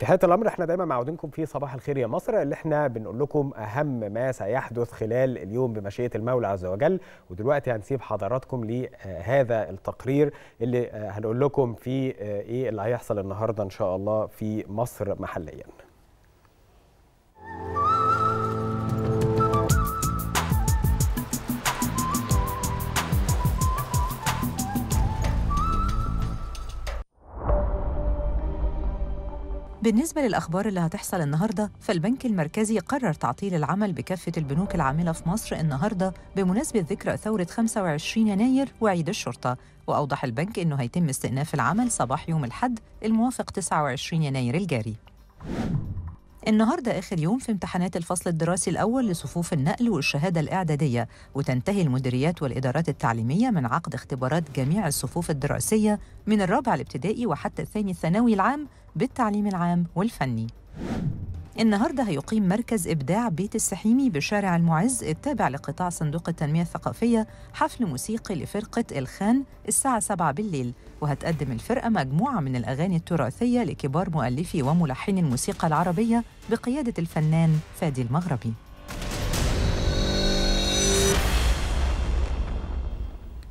في حياة الأمر احنا دايما معودينكم في صباح الخير يا مصر اللي احنا بنقول لكم أهم ما سيحدث خلال اليوم بمشيئة المولى عز وجل ودلوقتي هنسيب حضراتكم لهذا التقرير اللي هنقول لكم فيه ايه اللي هيحصل النهارده إن شاء الله في مصر محليا. بالنسبة للأخبار اللي هتحصل النهاردة فالبنك المركزي قرر تعطيل العمل بكافة البنوك العاملة في مصر النهاردة بمناسبة ذكرى ثورة 25 يناير وعيد الشرطة وأوضح البنك أنه هيتم استئناف العمل صباح يوم الحد الموافق 29 يناير الجاري النهارده آخر يوم في امتحانات الفصل الدراسي الأول لصفوف النقل والشهادة الإعدادية وتنتهي المديريات والإدارات التعليمية من عقد اختبارات جميع الصفوف الدراسية من الرابع الابتدائي وحتى الثاني الثانوي العام بالتعليم العام والفني النهارده هيقيم مركز ابداع بيت السحيمي بشارع المعز التابع لقطاع صندوق التنميه الثقافيه حفل موسيقي لفرقه الخان الساعه 7 بالليل وهتقدم الفرقه مجموعه من الاغاني التراثيه لكبار مؤلفي وملحني الموسيقى العربيه بقياده الفنان فادي المغربي